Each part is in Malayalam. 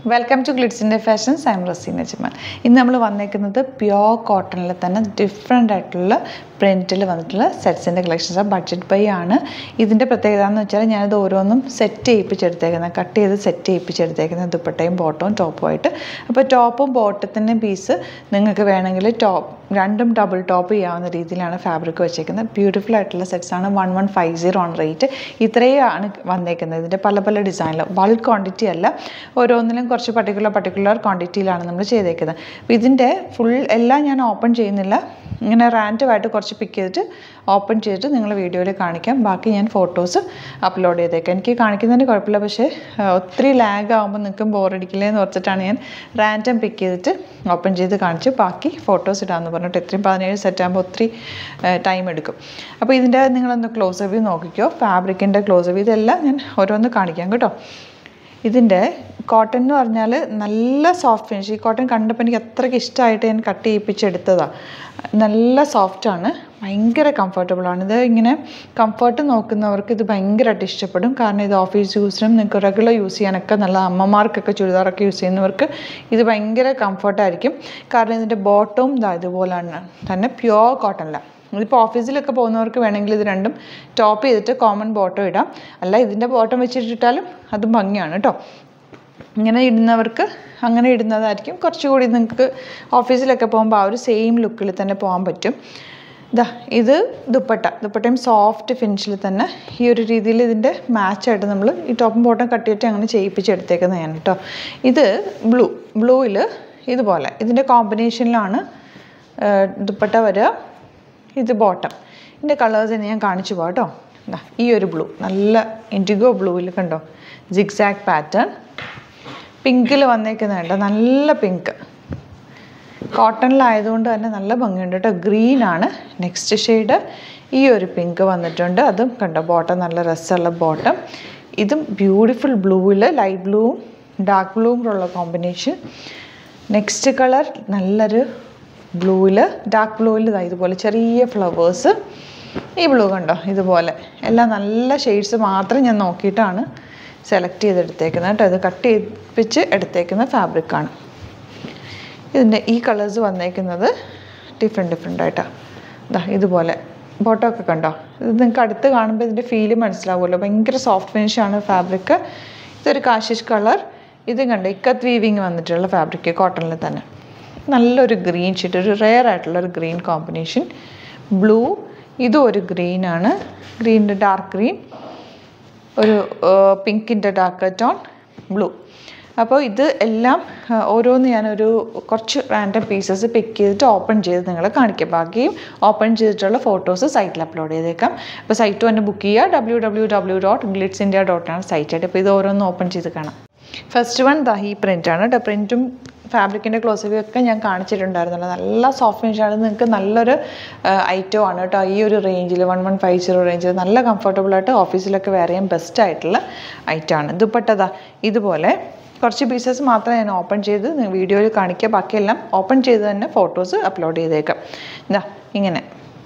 വെൽക്കം ടു ഗ്ലിറ്റ്സിൻ്റെ ഫാഷൻസ് ഐം റസീന ജമാൽ ഇന്ന് നമ്മൾ വന്നേക്കുന്നത് പ്യോർ കോട്ടണിൽ തന്നെ ഡിഫറെൻ്റ് ആയിട്ടുള്ള പ്രിൻറ്റിൽ വന്നിട്ടുള്ള സെറ്റ്സിൻ്റെ കളക്ഷൻസ് ബഡ്ജറ്റ് ബൈ ആണ് ഇതിൻ്റെ പ്രത്യേകത എന്ന് വെച്ചാൽ ഞാനിത് ഓരോന്നും സെറ്റ് ചെയ്യിപ്പിച്ചെടുത്തേക്കുന്നത് കട്ട് ചെയ്ത് സെറ്റ് ചെയ്യിപ്പിച്ചെടുത്തേക്കുന്നത് ദുപ്പട്ടയും ബോട്ടവും ടോപ്പും ആയിട്ട് അപ്പോൾ ടോപ്പും ബോട്ടത്തിൻ്റെ പീസ് നിങ്ങൾക്ക് വേണമെങ്കിൽ ടോപ്പ് രണ്ടും ഡബിൾ ടോപ്പ് ചെയ്യാവുന്ന രീതിയിലാണ് ഫാബ്രിക് വെച്ചേക്കുന്നത് ബ്യൂട്ടിഫുൾ ആയിട്ടുള്ള സെറ്റ്സ് ആണ് വൺ വൺ ഫൈവ് സീറോ ആണ് റേറ്റ് ഇത്രയാണ് വന്നേക്കുന്നത് ഇതിൻ്റെ പല പല ഡിസൈനിൽ ബൾക്ക് ക്വാണ്ടിറ്റി അല്ല ഓരോന്നിലും കുറച്ച് പർട്ടിക്കുലർ പർട്ടിക്കുലർ ക്വാണ്ടിറ്റിയിലാണ് നമ്മൾ ചെയ്തേക്കുന്നത് അപ്പോൾ ഇതിൻ്റെ ഫുൾ എല്ലാം ഞാൻ ഓപ്പൺ ചെയ്യുന്നില്ല ഇങ്ങനെ റാൻഡമായിട്ട് കുറച്ച് പിക്ക് ചെയ്തിട്ട് ഓപ്പൺ ചെയ്തിട്ട് നിങ്ങൾ വീഡിയോയിൽ കാണിക്കാം ബാക്കി ഞാൻ ഫോട്ടോസ് അപ്ലോഡ് ചെയ്തേക്കാം എനിക്ക് കാണിക്കുന്നതിന് കുഴപ്പമില്ല പക്ഷേ ആ, ഒത്തിരി ലാഗ് ആകുമ്പോൾ നിൽക്കും ബോറടിക്കില്ലേ എന്ന് ഓർത്തിട്ടാണ് ഞാൻ റാൻഡം പിക്ക് ചെയ്തിട്ട് ഓപ്പൺ ചെയ്ത് കാണിച്ച് ബാക്കി ഫോട്ടോസ് ഇടാമെന്ന് പറഞ്ഞിട്ട് എത്രയും പതിനേഴ് സെറ്റ് ആകുമ്പോൾ ഒത്തിരി ടൈം എടുക്കും അപ്പോൾ ഇതിൻ്റെ നിങ്ങളൊന്ന് ക്ലോസ് വ്യൂ നോക്കിക്കോ ഫാബ്രിക്കിൻ്റെ ക്ലോസ് വ്യൂ ഇതെല്ലാം ഞാൻ ഓരോന്ന് കാണിക്കാം കേട്ടോ ഇതിൻ്റെ കോട്ടൺ എന്ന് പറഞ്ഞാൽ നല്ല സോഫ്റ്റ് ഫിനിഷ് ഈ കോട്ടൺ കണ്ടപ്പോൾ എനിക്ക് അത്രയ്ക്ക് ഇഷ്ടമായിട്ട് ഞാൻ കട്ട് ചെയ്യിപ്പിച്ചെടുത്തതാണ് നല്ല സോഫ്റ്റാണ് ഭയങ്കര കംഫർട്ടബിളാണ് ഇത് ഇങ്ങനെ കംഫർട്ട് നോക്കുന്നവർക്ക് ഇത് ഭയങ്കരമായിട്ട് ഇഷ്ടപ്പെടും കാരണം ഇത് ഓഫീസ് യൂസിനും നിങ്ങൾക്ക് റെഗുലർ യൂസ് ചെയ്യാനൊക്കെ നല്ല അമ്മമാർക്കൊക്കെ ചുരിദാറൊക്കെ യൂസ് ചെയ്യുന്നവർക്ക് ഇത് ഭയങ്കര കംഫർട്ടായിരിക്കും കാരണം ഇതിൻ്റെ ബോട്ടവും ഇതാ ഇതുപോലാണ് തന്നെ പ്യുവർ കോട്ടണിലാണ് ഇതിപ്പോൾ ഓഫീസിലൊക്കെ പോകുന്നവർക്ക് വേണമെങ്കിൽ ഇത് രണ്ടും ടോപ്പ് ചെയ്തിട്ട് കോമൺ ബോട്ടം ഇടാം അല്ല ഇതിൻ്റെ ബോട്ടം വെച്ചിട്ടിട്ടാലും അതും ഭംഗിയാണ് കേട്ടോ ഇങ്ങനെ ഇടുന്നവർക്ക് അങ്ങനെ ഇടുന്നതായിരിക്കും കുറച്ചുകൂടി നിങ്ങൾക്ക് ഓഫീസിലൊക്കെ പോകുമ്പോൾ ആ ഒരു സെയിം ലുക്കിൽ തന്നെ പോകാൻ പറ്റും ഇതാ ഇത് ദുപ്പട്ട ദുപ്പട്ടയും സോഫ്റ്റ് ഫിനിഷിൽ തന്നെ ഈ ഒരു രീതിയിൽ ഇതിൻ്റെ മാച്ചായിട്ട് നമ്മൾ ഈ ടോപ്പും ബോട്ടം കട്ടിയിട്ട് അങ്ങനെ ചെയ്യിപ്പിച്ചെടുത്തേക്കുന്നതാണ് കേട്ടോ ഇത് ബ്ലൂ ബ്ലൂവിൽ ഇതുപോലെ ഇതിൻ്റെ കോമ്പിനേഷനിലാണ് ദുപ്പട്ട വരിക ഇത് ബോട്ടം ഇതിൻ്റെ കളേഴ്സ് ഞാൻ കാണിച്ചു പോകാം കേട്ടോ ദാ ഈ ഒരു ബ്ലൂ നല്ല ഇൻഡിഗോ ബ്ലൂവിൽ കണ്ടോ ജിഗ്സാഗ് പാറ്റേൺ പിങ്കിൽ വന്നേക്കുന്നുണ്ട് നല്ല പിങ്ക് കോട്ടണിലായതുകൊണ്ട് തന്നെ നല്ല ഭംഗിയുണ്ട് കേട്ടോ ഗ്രീൻ ആണ് നെക്സ്റ്റ് ഷെയ്ഡ് ഈ ഒരു പിങ്ക് വന്നിട്ടുണ്ട് അതും കണ്ടോ ബോട്ടം നല്ല രസമുള്ള ബോട്ടം ഇതും ബ്യൂട്ടിഫുൾ ബ്ലൂവിൽ ലൈറ്റ് ബ്ലൂവും ഡാർക്ക് ബ്ലൂവും കൂടെ ഉള്ള കോമ്പിനേഷൻ നെക്സ്റ്റ് കളർ നല്ലൊരു ബ്ലൂവിൽ ഡാർക്ക് ബ്ലൂവിൽ ഇതുപോലെ ചെറിയ ഫ്ലവേഴ്സ് ഈ ബ്ലൂ കണ്ടോ ഇതുപോലെ എല്ലാം നല്ല ഷെയ്ഡ്സ് മാത്രം ഞാൻ നോക്കിയിട്ടാണ് സെലക്ട് ചെയ്തെടുത്തേക്കുന്നത് കേട്ടോ ഇത് കട്ട് ചെയ്യിപ്പിച്ച് എടുത്തേക്കുന്ന ഫാബ്രിക്കാണ് ഇതിൻ്റെ ഈ കളേഴ്സ് വന്നേക്കുന്നത് ഡിഫറെൻറ്റ് ഡിഫറെൻ്റ് ആയിട്ടാണ് ഇതാ ഇതുപോലെ ബോട്ടം ഒക്കെ കണ്ടോ ഇത് നിങ്ങൾക്ക് അടുത്ത് കാണുമ്പോൾ ഇതിൻ്റെ ഫീല് മനസ്സിലാവുമല്ലോ ഭയങ്കര സോഫ്റ്റ് ഫിനിഷാണ് ഫാബ്രിക് ഇതൊരു കാശിഷ് കളർ ഇതും കണ്ടോ ഇക്കത്ത് വീവിങ് വന്നിട്ടുള്ള ഫാബ്രിക് കോട്ടണിൽ തന്നെ നല്ലൊരു ഗ്രീൻ ഷീറ്റ് ഒരു റെയർ ആയിട്ടുള്ള ഒരു ഗ്രീൻ കോമ്പിനേഷൻ ബ്ലൂ ഇതും ഒരു ഗ്രീനാണ് ഗ്രീനിൻ്റെ ഡാർക്ക് ഗ്രീൻ ഒരു പിങ്കിൻ്റെ ഡാർക്ക് ടോൺ ബ്ലൂ അപ്പോൾ ഇത് എല്ലാം ആ, ഓരോന്ന് ഞാനൊരു കുറച്ച് റാൻഡം പീസസ് പിക്ക് ചെയ്തിട്ട് ഓപ്പൺ ചെയ്ത് നിങ്ങളെ കാണിക്കാം ബാക്കിയും ഓപ്പൺ ചെയ്തിട്ടുള്ള ഫോട്ടോസ് സൈറ്റിൽ അപ്ലോഡ് ചെയ്തേക്കാം അപ്പോൾ സൈറ്റ് തന്നെ ബുക്ക് ചെയ്യുക W W W dot Glitz India ഡോട്ടാണ് സൈറ്റ് ആയിട്ട് അപ്പോൾ ഇത് ഓരോന്ന് ഓപ്പൺ ചെയ്ത് കാണാം ഫസ്റ്റ് വൺ ദാ ഈ പ്രിൻ്റാണ് കേട്ടോ പ്രിൻറ്റും ഫാബ്രിക്കിൻ്റെ ക്ലോസ് വ്യൂ ഒക്കെ ഞാൻ കാണിച്ചിട്ടുണ്ടായിരുന്നല്ലോ നല്ല സോഫ്റ്റ് ഫിനിഷാണ് നിങ്ങൾക്ക് നല്ലൊരു ഐറ്റം ആണ് കേട്ടോ ഈ ഒരു റേഞ്ചിൽ വൺ വൺ ഫൈവ് സീറോ റേഞ്ചിൽ നല്ല കംഫർട്ടബിൾ ആയിട്ട് ഓഫീസിലൊക്കെ വെയർ ചെയ്യാൻ ബെസ്റ്റ് ആയിട്ടുള്ള ഐറ്റമാണ് ദുപ്പട്ടതാ ഇതുപോലെ കുറച്ച് പീസസ് മാത്രം ഞാൻ ഓപ്പൺ ചെയ്ത് വീഡിയോയിൽ കാണിക്കുക ബാക്കിയെല്ലാം ഓപ്പൺ ചെയ്ത് തന്നെ ഫോട്ടോസ് അപ്ലോഡ് ചെയ്തേക്കാം ഇതാ ഇങ്ങനെ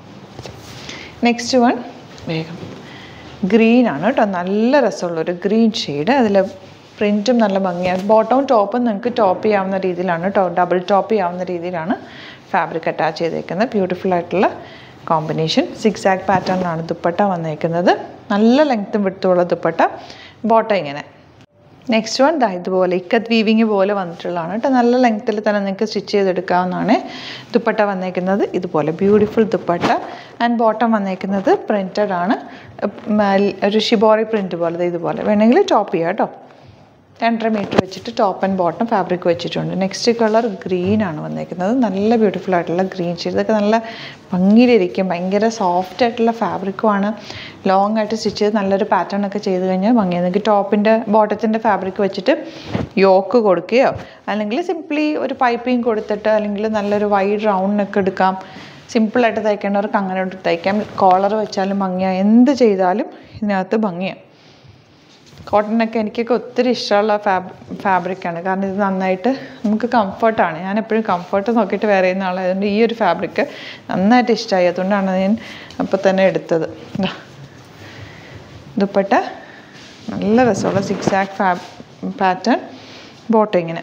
നെക്സ്റ്റ് വൺ വേഗം ഗ്രീൻ ആണ് കേട്ടോ നല്ല രസമുള്ളൊരു ഗ്രീൻ ഷെയ്ഡ് അതിൽ പ്രിൻറ്റും നല്ല ഭംഗിയാണ് ബോട്ടവും ടോപ്പും നിങ്ങൾക്ക് ടോപ്പ് ചെയ്യാവുന്ന രീതിയിലാണ് കേട്ടോ ഡബിൾ ടോപ്പ് ചെയ്യാവുന്ന രീതിയിലാണ് ഫാബ്രിക് അറ്റാച്ച് ചെയ്തേക്കുന്നത് ബ്യൂട്ടിഫുൾ ആയിട്ടുള്ള കോമ്പിനേഷൻ സിക്സ് ആക്ക് പാറ്റേണിലാണ് ദുപ്പട്ട വന്നേക്കുന്നത് നല്ല ലെങ്ത്തും വിടുത്തുള്ള ദുപ്പട്ട ബോട്ടം ഇങ്ങനെ നെക്സ്റ്റ് വൺ ദാ ഇതുപോലെ ഇക്കത്ത് വീവിങ് പോലെ വന്നിട്ടുള്ളതാണ് കേട്ടോ നല്ല ലെങ്ത്തിൽ തന്നെ നിങ്ങൾക്ക് സ്റ്റിച്ച് ചെയ്തെടുക്കാവുന്നതാണ് ദുപ്പട്ട വന്നേക്കുന്നത് ഇതുപോലെ ബ്യൂട്ടിഫുൾ ദുപ്പട്ട ആൻഡ് ബോട്ടം വന്നേക്കുന്നത് പ്രിൻറ്റഡ് ആണ് ഉം, ഒരു ഷിബോറി പ്രിൻറ്റ് പോലെ ദേ ഇതുപോലെ വേണമെങ്കിൽ ടോപ്പ് ചെയ്യാം കേട്ടോ രണ്ടര മീറ്റർ വെച്ചിട്ട് ടോപ്പ് ആൻഡ് ബോട്ടം ഫാബ്രിക് വെച്ചിട്ടുണ്ട് നെക്സ്റ്റ് കളർ ഗ്രീൻ ആണ് വന്നേക്കുന്നത് നല്ല ബ്യൂട്ടിഫുൾ ആയിട്ടുള്ള ഗ്രീൻ ഷെയ്ഡ് ഇതൊക്കെ നല്ല ഭംഗിയിലിരിക്കും ഭയങ്കര സോഫ്റ്റ് ആയിട്ടുള്ള ഫാബ്രിക്കുമാണ് ലോങ് ആയിട്ട് സ്റ്റിച്ച് ചെയ്ത് നല്ലൊരു പാറ്റേൺ ഒക്കെ ചെയ്ത് കഴിഞ്ഞാൽ ഭംഗി നിങ്ങൾക്ക് ടോപ്പിൻ്റെ ബോട്ടത്തിൻ്റെ ഫാബ്രിക് വെച്ചിട്ട് യോക്ക് കൊടുക്കുകയോ അല്ലെങ്കിൽ സിംപ്ലി ഒരു പൈപ്പിംഗ് കൊടുത്തിട്ട് അല്ലെങ്കിൽ നല്ലൊരു വൈഡ് റൗണ്ടിനൊക്കെ എടുക്കാം സിമ്പിളായിട്ട് തയ്ക്കേണ്ടവർക്ക് അങ്ങനെ ഒരു തയ്ക്കാം കോളർ വെച്ചാലും ഭംഗിയാണ് എന്ത് ചെയ്താലും ഇതിനകത്ത് ഭംഗിയാണ് കോട്ടണൊക്കെ എനിക്കൊക്കെ ഒത്തിരി ഇഷ്ടമുള്ള ഫാബ് ഫാബ്രിക്കാണ് കാരണം ഇത് നന്നായിട്ട് നമുക്ക് കംഫർട്ടാണ് ഞാൻ എപ്പോഴും കംഫർട്ട് നോക്കിയിട്ട് വേറെ ചെയ്യുന്ന ആളായതുകൊണ്ട് ഈ ഒരു ഫാബ്രിക്ക് നന്നായിട്ട് ഇഷ്ടമായി അതുകൊണ്ടാണ് ഞാൻ അപ്പോൾ തന്നെ എടുത്തത് ദാ. ദുപ്പട്ട നല്ല രസമുള്ള സിക്സ് ആക്ക് ഫാബ് പാറ്റേൺ ബോട്ടം ഇങ്ങനെ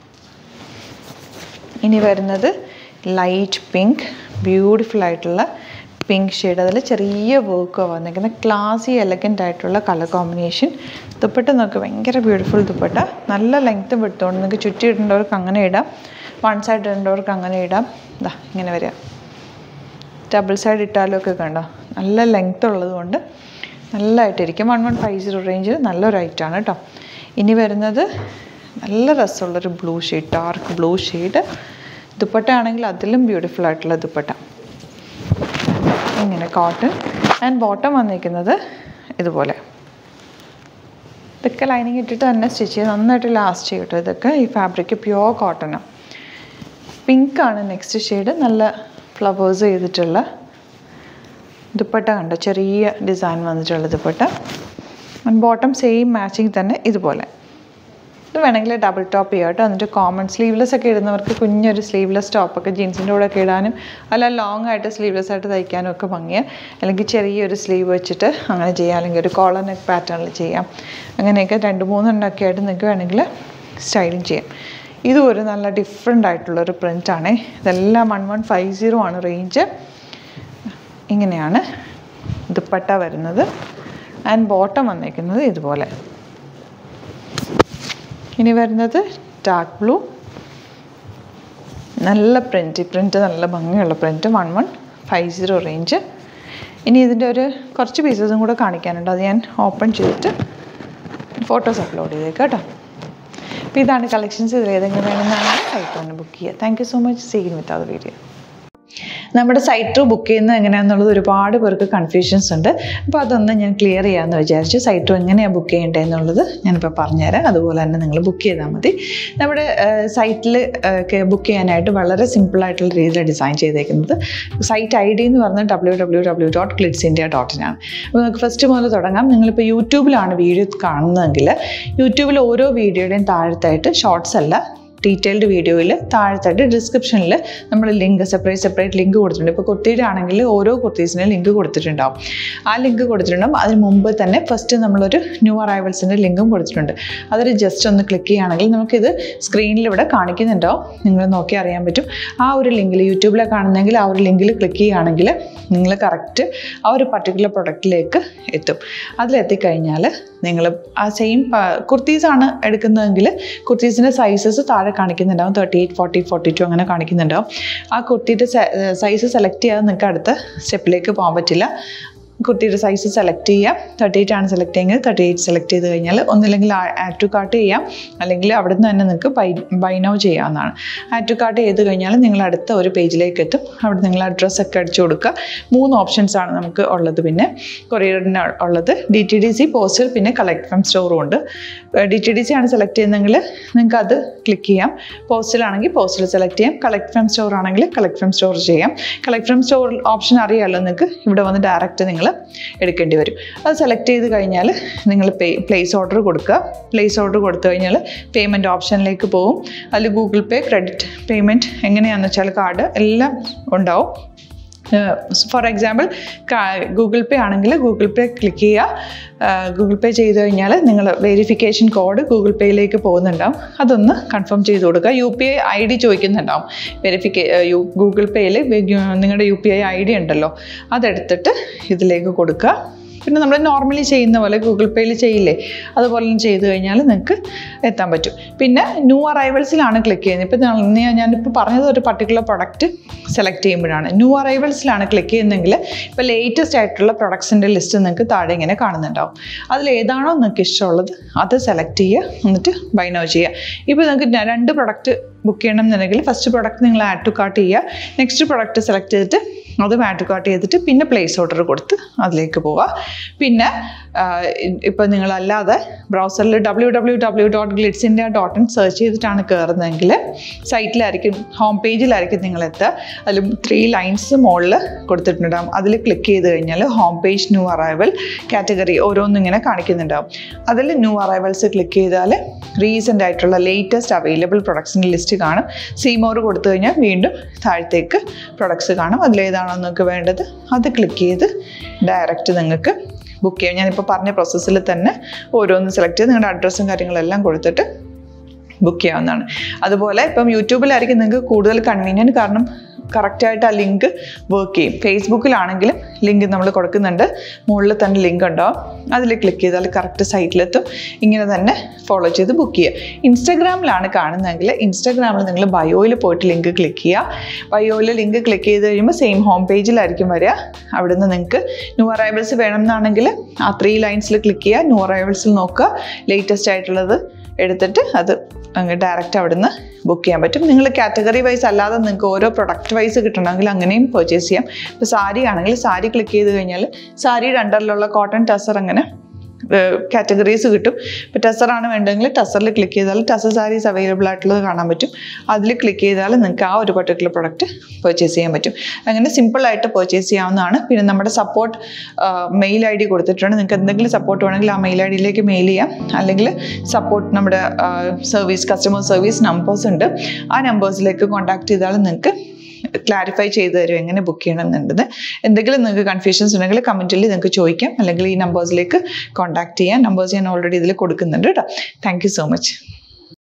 ഇനി വരുന്നത് ലൈറ്റ് പിങ്ക് ബ്യൂട്ടിഫുൾ ആയിട്ടുള്ള പിങ്ക് ഷെയ്ഡ് അതിൽ ചെറിയ വർക്ക് വന്നിരിക്കുന്നത് ക്ലാസി എലഗൻ്റ് ആയിട്ടുള്ള കളർ കോമ്പിനേഷൻ ദുപ്പട്ട നോക്ക് ഭയങ്കര ബ്യൂട്ടിഫുൾ ദുപ്പട്ട നല്ല ലെങ്ത്ത് വിട്ടുകൊണ്ട് നിങ്ങൾക്ക് ചുറ്റി ഇടേണ്ടവർക്ക് അങ്ങനെ ഇടാം വൺ സൈഡ് ഇടേണ്ടവർക്ക് അങ്ങനെ ഇടാം ഇതാ ഇങ്ങനെ വരിക ഡബിൾ സൈഡ് ഇട്ടാലും ഒക്കെ കണ്ടോ നല്ല ലെങ്ത്ത് ഉള്ളത് കൊണ്ട് നല്ലതായിട്ടിരിക്കും വൺ വൺ ഫൈവ് സീറോ റേഞ്ചിൽ നല്ലൊരു ഐറ്റാണ് കേട്ടോ ഇനി വരുന്നത് നല്ല രസമുള്ളൊരു blue shade dark blue shade dupatta ആണെങ്കിൽ അതിലും ബ്യൂട്ടിഫുൾ ആയിട്ടുള്ള ദുപ്പട്ട ഇങ്ങനെ കോട്ടൺ ആൻഡ് ബോട്ടം വന്നിരിക്കുന്നത് ഇതുപോലെ ഇതൊക്കെ ലൈനിങ് ഇട്ടിട്ട് തന്നെ സ്റ്റിച്ച് ചെയ്ത് നന്നായിട്ട് ലാസ്റ്റ് ചെയ്യും കേട്ടോ ഇതൊക്കെ ഈ ഫാബ്രിക് പ്യുവർ കോട്ടണാണ് പിങ്ക് ആണ് നെക്സ്റ്റ് ഷെയ്ഡ് നല്ല ഫ്ലവേഴ്സ് ചെയ്തിട്ടുള്ള ദുപ്പട്ട കണ്ടോ ചെറിയ ഡിസൈൻ വന്നിട്ടുള്ള ദുപ്പട്ട ബോട്ടം സെയിം മാച്ചിങ് തന്നെ ഇതുപോലെ ഇത് വേണമെങ്കിൽ ഡബിൾ ടോപ്പ് ചെയ്യാം കേട്ടോ എന്നിട്ട് കോമൺ സ്ലീവ്ലെസ് ഒക്കെ ഇടുന്നവർക്ക് കുഞ്ഞൊരു സ്ലീവ്ലെസ് ടോപ്പൊക്കെ ജീൻസിൻ്റെ കൂടെ ഒക്കെ ഇടാനും അല്ല ലോങ് ആയിട്ട് സ്ലീവ്ലെസ് ആയിട്ട് തയ്ക്കാനും ഒക്കെ ഭംഗിയാണ് അല്ലെങ്കിൽ ചെറിയൊരു സ്ലീവ് വെച്ചിട്ട് അങ്ങനെ ചെയ്യാം അല്ലെങ്കിൽ ഒരു കോളർ നെക്ക് പാറ്റേണിൽ ചെയ്യാം അങ്ങനെയൊക്കെ രണ്ട് മൂന്നെണ്ണമൊക്കെ ആയിട്ട് നിങ്ങൾക്ക് വേണമെങ്കിൽ സ്റ്റൈലിങ് ചെയ്യാം ഇതും ഒരു നല്ല ഡിഫറെൻ്റ് ആയിട്ടുള്ളൊരു പ്രിൻ്റാണ് ഇതെല്ലാം വൺ വൺ ഫൈവ് സീറോ ആണ് റേഞ്ച് ഇങ്ങനെയാണ് ദുപ്പട്ട വരുന്നത് ആൻഡ് ബോട്ടം വന്നേക്കുന്നത് ഇതുപോലെ ഇനി വരുന്നത് ഡാർക്ക് ബ്ലൂ നല്ല പ്രിൻറ്റ് പ്രിൻറ്റ് നല്ല ഭംഗിയുള്ള print one one five zero range ഇനി ഇതിൻ്റെ ഒരു കുറച്ച് പീസസും കൂടെ കാണിക്കാനുണ്ട് അത് ഞാൻ ഓപ്പൺ ചെയ്തിട്ട് ഫോട്ടോസ് അപ്ലോഡ് ചെയ്തേക്കാം കേട്ടോ അപ്പോൾ ഇതാണ് കളക്ഷൻസ് ഇതിൽ ഏതെങ്കിലും വേണമെന്നാണെങ്കിൽ സൈറ്റ് ഒന്ന് ബുക്ക് ചെയ്യുക thank you so much seen with അത് വീഡിയോ നമ്മുടെ സൈറ്റ് ബുക്ക് ചെയ്യുന്നത് എങ്ങനെയാണെന്നുള്ളത് ഒരുപാട് പേർക്ക് കൺഫ്യൂഷൻസ് ഉണ്ട് അപ്പോൾ അതൊന്ന് ഞാൻ ക്ലിയർ ചെയ്യാമെന്ന് വിചാരിച്ചു സൈറ്റ് എങ്ങനെയാണ് ബുക്ക് ചെയ്യേണ്ടത് എന്നുള്ളത് ഞാനിപ്പോൾ പറഞ്ഞുതരാം അതുപോലെ തന്നെ നിങ്ങൾ ബുക്ക് ചെയ്താൽ മതി നമ്മുടെ സൈറ്റിൽ ബുക്ക് ചെയ്യാനായിട്ട് വളരെ സിമ്പിളായിട്ടുള്ള രീതിയിൽ ഡിസൈൻ ചെയ്തേക്കുന്നത് സൈറ്റ് ഐ ഡി എന്ന് പറഞ്ഞാൽ W W W dot Glitz India dot in ആണ് അപ്പോൾ നമുക്ക് ഫസ്റ്റ് മുതൽ തുടങ്ങാം നിങ്ങളിപ്പോൾ യൂട്യൂബിലാണ് വീഡിയോ കാണുന്നതെങ്കിൽ യൂട്യൂബിൽ ഓരോ വീഡിയോയുടെയും താഴത്തായിട്ട് ഷോർട്സ് അല്ല ഡീറ്റെയിൽഡ് വീഡിയോയിൽ താഴത്തായിട്ട് ഡിസ്ക്രിപ്ഷനിൽ നമ്മൾ ലിങ്ക് സെപ്പറേറ്റ് സെപ്പറേറ്റ് ലിങ്ക് കൊടുത്തിട്ടുണ്ട് ഇപ്പോൾ കുർത്തിയുടെ ആണെങ്കിൽ ഓരോ കുർത്തീസിന് ലിങ്ക് കൊടുത്തിട്ടുണ്ടാവും ആ ലിങ്ക് കൊടുത്തിട്ടുണ്ടാവും അതിന് മുമ്പ് തന്നെ ഫസ്റ്റ് നമ്മളൊരു ന്യൂ അറൈവൽസിൻ്റെ ലിങ്കും കൊടുത്തിട്ടുണ്ട് അതൊരു ജസ്റ്റ് ഒന്ന് ക്ലിക്ക് ചെയ്യുകയാണെങ്കിൽ നമുക്കിത് സ്ക്രീനിൽ ഇവിടെ കാണിക്കുന്നുണ്ടാവും നിങ്ങൾ നോക്കി അറിയാൻ പറ്റും ആ ഒരു ലിങ്കിൽ യൂട്യൂബിലെ കാണുന്നെങ്കിൽ ആ ഒരു ലിങ്കിൽ ക്ലിക്ക് ചെയ്യുകയാണെങ്കിൽ നിങ്ങൾ കറക്റ്റ് ആ ഒരു പർട്ടിക്കുലർ പ്രൊഡക്റ്റിലേക്ക് എത്തും അതിലെത്തിക്കഴിഞ്ഞാൽ നിങ്ങൾ ആ സെയിം കുർത്തീസാണ് എടുക്കുന്നതെങ്കിൽ കുർത്തീസിൻ്റെ സൈസസ് താഴെ കാണിക്കുന്നുണ്ടാവും thirty eight forty forty two അങ്ങനെ കാണിക്കുന്നുണ്ടാവും ആ കുർത്തിയുടെ സൈസ് സെലക്ട് ചെയ്യാതെ നിങ്ങൾക്ക് അടുത്ത സ്റ്റെപ്പിലേക്ക് പോകാൻ പറ്റില്ല കുർത്തിയുടെ സൈസ് സെലക്ട് ചെയ്യാം തേർട്ടി എയ്റ്റ് ആണ് സെലക്ട് ചെയ്യുന്നത് തേർട്ടി എയ്റ്റ് സെലക്ട് ചെയ്ത് കഴിഞ്ഞാൽ ഒന്നില്ലെങ്കിൽ ആഡ് ടു കാർട്ട് ചെയ്യാം അല്ലെങ്കിൽ അവിടെ നിന്ന് തന്നെ നിങ്ങൾക്ക് ബൈ ബൈ നൗ ചെയ്യാവുന്നതാണ് ആഡ് ടു കാർട്ട് ചെയ്ത് കഴിഞ്ഞാൽ നിങ്ങൾ അടുത്ത ഒരു പേജിലേക്ക് എത്തും അവിടെ നിങ്ങൾ അഡ്രസ്സ് ഒക്കെ അടിച്ചു കൊടുക്കുക മൂന്ന് ഓപ്ഷൻസ് ആണ് നമുക്ക് ഉള്ളത് പിന്നെ കൊറിയറിന് ഉള്ളത് D T D C postal പിന്നെ കളക്ട് ഫ്രം സ്റ്റോറും ഉണ്ട് ഡി ടി ഡി സി ആണ് സെലക്ട് ചെയ്യുന്നതെങ്കിൽ നിങ്ങൾക്ക് അത് ക്ലിക്ക് ചെയ്യാം പോസ്റ്റലാണെങ്കിൽ പോസ്റ്റൽ സെലക്ട് ചെയ്യാം കളക്ട് ഫ്രം സ്റ്റോർ ആണെങ്കിൽ കളക്ട് ഫ്രം സ്റ്റോർ ചെയ്യാം കളക്ട് ഫ്രം സ്റ്റോർ ഓപ്ഷൻ അറിയാമല്ലോ നിങ്ങൾക്ക് ഇവിടെ വന്ന് ഡയറക്റ്റ് നിങ്ങൾ എടുക്കേണ്ടി വരും അത് സെലക്ട് ചെയ്ത് കഴിഞ്ഞാൽ നിങ്ങൾ പേ പ്ലേസ് ഓർഡർ കൊടുക്കുക പ്ലേസ് ഓർഡർ കൊടുത്തു കഴിഞ്ഞാൽ പേയ്മെൻറ്റ് ഓപ്ഷനിലേക്ക് പോകും അതിൽ ഗൂഗിൾ പേ ക്രെഡിറ്റ് പേയ്മെൻറ്റ് എങ്ങനെയാണെന്ന് വെച്ചാൽ കാർഡ് എല്ലാം ഉണ്ടാവും ഫോർ എക്സാമ്പിൾ ഗൂഗിൾ പേ ആണെങ്കിൽ ഗൂഗിൾ പേ ക്ലിക്ക് ചെയ്യുക ഗൂഗിൾ പേ ചെയ്ത് കഴിഞ്ഞാൽ നിങ്ങൾ വെരിഫിക്കേഷൻ കോഡ് ഗൂഗിൾ പേയിലേക്ക് പോകുന്നുണ്ടാവും അതൊന്ന് കൺഫേം ചെയ്ത് കൊടുക്കുക U P I I D ചോദിക്കുന്നുണ്ടാവും വെരിഫിക്കേ യു ഗൂഗിൾ പേയിൽ നിങ്ങളുടെ U P I I D ഉണ്ടല്ലോ അതെടുത്തിട്ട് ഇതിലേക്ക് കൊടുക്കുക പിന്നെ നമ്മൾ നോർമലി ചെയ്യുന്ന പോലെ ഗൂഗിൾ പേയിൽ ചെയ്യില്ലേ അതുപോലെ ചെയ്ത് കഴിഞ്ഞാൽ നിങ്ങൾക്ക് എത്താൻ പറ്റും പിന്നെ ന്യൂ അറൈവൽസിലാണ് ക്ലിക്ക് ചെയ്യുന്നത് ഇപ്പം ഞാനിപ്പോൾ പറഞ്ഞത് ഒരു പർട്ടിക്കുലർ പ്രൊഡക്റ്റ് സെലക്ട് ചെയ്യുമ്പോഴാണ് ന്യൂ അറൈവൽസിലാണ് ക്ലിക്ക് ചെയ്യുന്നതെങ്കിൽ ഇപ്പോൾ ലേറ്റസ്റ്റ് ആയിട്ടുള്ള പ്രൊഡക്ട്സിൻ്റെ ലിസ്റ്റ് നിങ്ങൾക്ക് താഴെ ഇങ്ങനെ കാണുന്നുണ്ടാവും അതിൽ ഏതാണോ നിങ്ങൾക്ക് ഇഷ്ടമുള്ളത് അത് സെലക്ട് ചെയ്യുക എന്നിട്ട് ബൈ നോ ചെയ്യുക ഇപ്പോൾ നിങ്ങൾക്ക് രണ്ട് പ്രൊഡക്റ്റ് ബുക്ക് ചെയ്യണം എന്നുണ്ടെങ്കിൽ ഫസ്റ്റ് പ്രൊഡക്റ്റ് നിങ്ങൾ ആഡ് ടു കാർട്ട് ചെയ്യുക നെക്സ്റ്റ് പ്രൊഡക്റ്റ് സെലക്ട് ചെയ്തിട്ട് അത് ആഡ് ടു കാർട്ട് ചെയ്തിട്ട് പിന്നെ പ്ലേസ് ഓർഡർ കൊടുത്ത് അതിലേക്ക് പോവുക പിന്നെ ഇപ്പോൾ നിങ്ങളല്ലാതെ ബ്രൗസറിൽ W W W dot Glitz India dot in search ചെയ്തിട്ടാണ് കയറുന്നതെങ്കിൽ സൈറ്റിലായിരിക്കും ഹോം പേജിലായിരിക്കും നിങ്ങൾ എത്തുക അതിൽ ത്രീ ലൈൻസ് മുകളിൽ കൊടുത്തിട്ടുണ്ടാകും അതിൽ ക്ലിക്ക് ചെയ്ത് കഴിഞ്ഞാൽ home page new arrival category ഓരോന്നും ഇങ്ങനെ കാണിക്കുന്നുണ്ടാവും അതിൽ ന്യൂ അറൈവൽസ് ക്ലിക്ക് ചെയ്താൽ റീസെൻ്റ് ആയിട്ടുള്ള ലേറ്റസ്റ്റ് അവൈലബിൾ പ്രൊഡക്ട്സിൻ്റെ ലിസ്റ്റ് കാണും സീമോർ കൊടുത്തു കഴിഞ്ഞാൽ വീണ്ടും താഴത്തേക്ക് പ്രൊഡക്ട്സ് കാണും അതിലേതാണോ നിങ്ങൾക്ക് വേണ്ടത് അത് ക്ലിക്ക് ചെയ്ത് ഡയറക്റ്റ് നിങ്ങൾക്ക് ബുക്ക് ചെയ്യാം ഞാനിപ്പോൾ പറഞ്ഞ പ്രോസസ്സിൽ തന്നെ ഓരോന്ന് സെലക്ട് ചെയ്ത് നിങ്ങളുടെ അഡ്രസ്സും കാര്യങ്ങളെല്ലാം കൊടുത്തിട്ട് ബുക്ക് ചെയ്യാവുന്നതാണ് അതുപോലെ ഇപ്പം യൂട്യൂബിലായിരിക്കും നിങ്ങൾക്ക് കൂടുതൽ കൺവീനിയൻറ്റ് കാരണം കറക്റ്റായിട്ട് ആ ലിങ്ക് വർക്ക് ചെയ്യും ഫേസ്ബുക്കിലാണെങ്കിലും ലിങ്ക് നമ്മൾ കൊടുക്കുന്നുണ്ട് മുകളിൽ തന്നെ ലിങ്ക് ഉണ്ടാവും അതിൽ ക്ലിക്ക് ചെയ്താൽ കറക്റ്റ് സൈറ്റിലെത്തും ഇങ്ങനെ തന്നെ ഫോളോ ചെയ്ത് ബുക്ക് ചെയ്യുക ഇൻസ്റ്റാഗ്രാമിലാണ് കാണുന്നതെങ്കിൽ ഇൻസ്റ്റാഗ്രാമിൽ നിങ്ങൾ ബയോയിൽ പോയിട്ട് ലിങ്ക് ക്ലിക്ക് ചെയ്യുക ബയോയിൽ ലിങ്ക് ക്ലിക്ക് ചെയ്ത് കഴിയുമ്പോൾ സെയിം ഹോം പേജിലായിരിക്കും വരിക അവിടുന്ന് നിങ്ങൾക്ക് ന്യൂ അറൈവൽസ് വേണം എന്നാണെങ്കിൽ ആ ത്രീ ലൈൻസിൽ ക്ലിക്ക് ചെയ്യുക ന്യൂ അറൈവൽസിൽ നോക്കുക ലേറ്റസ്റ്റ് ആയിട്ടുള്ളത് എടുത്തിട്ട് അത് അങ്ങ് ഡയറക്റ്റ് അവിടുന്ന് ബുക്ക് ചെയ്യാൻ പറ്റും നിങ്ങൾ കാറ്റഗറി വൈസ് അല്ലാതെ നിങ്ങൾക്ക് ഓരോ പ്രൊഡക്റ്റ് വൈസ് കിട്ടണമെങ്കിൽ അങ്ങനെയും പർച്ചേസ് ചെയ്യാം ഇപ്പോൾ സാരി ആണെങ്കിൽ സാരി ക്ലിക്ക് ചെയ്ത് കഴിഞ്ഞാൽ സാരിയുടെ അണ്ടറിലുള്ള കോട്ടൺ ടസർ അങ്ങനെ കാറ്റഗറീസ് കിട്ടും ഇപ്പോൾ ടസറാണ് വേണ്ടതെങ്കിൽ ടസറിൽ ക്ലിക്ക് ചെയ്താൽ ടസർ സാരീസ് അവൈലബിൾ ആയിട്ടുള്ളത് കാണാൻ പറ്റും അതിൽ ക്ലിക്ക് ചെയ്താൽ നിങ്ങൾക്ക് ആ ഒരു പർട്ടിക്കുലർ പ്രൊഡക്റ്റ് പർച്ചേസ് ചെയ്യാൻ പറ്റും അങ്ങനെ സിമ്പിളായിട്ട് പർച്ചേസ് ചെയ്യാവുന്നതാണ് പിന്നെ നമ്മുടെ സപ്പോർട്ട് മെയിൽ ഐ ഡി കൊടുത്തിട്ടുണ്ട് നിങ്ങൾക്ക് എന്തെങ്കിലും സപ്പോർട്ട് വേണമെങ്കിൽ ആ മെയിൽ ഐ ഡിയിലേക്ക് മെയിൽ ചെയ്യാം അല്ലെങ്കിൽ സപ്പോർട്ട് നമ്മുടെ സർവീസ് കസ്റ്റമർ സർവീസ് നമ്പേഴ്സ് ഉണ്ട് ആ നമ്പേഴ്സിലേക്ക് കോൺടാക്ട് ചെയ്താൽ നിങ്ങൾക്ക് ക്ലാരിഫൈ ചെയ്ത് തരും എങ്ങനെ ബുക്ക് ചെയ്യണം എന്നുള്ളത് എന്തെങ്കിലും നിങ്ങൾക്ക് കൺഫ്യൂഷൻസ് ഉണ്ടെങ്കിൽ കമൻറ്റിൽ നിങ്ങൾക്ക് ചോദിക്കാം അല്ലെങ്കിൽ ഈ നമ്പേഴ്സിലേക്ക് കോൺടാക്ട് ചെയ്യാം നമ്പേഴ്സ് ഞാൻ ഓൾറെഡി ഇതിൽ കൊടുക്കുന്നുണ്ട് കേട്ടോ താങ്ക് യു സോ മച്ച്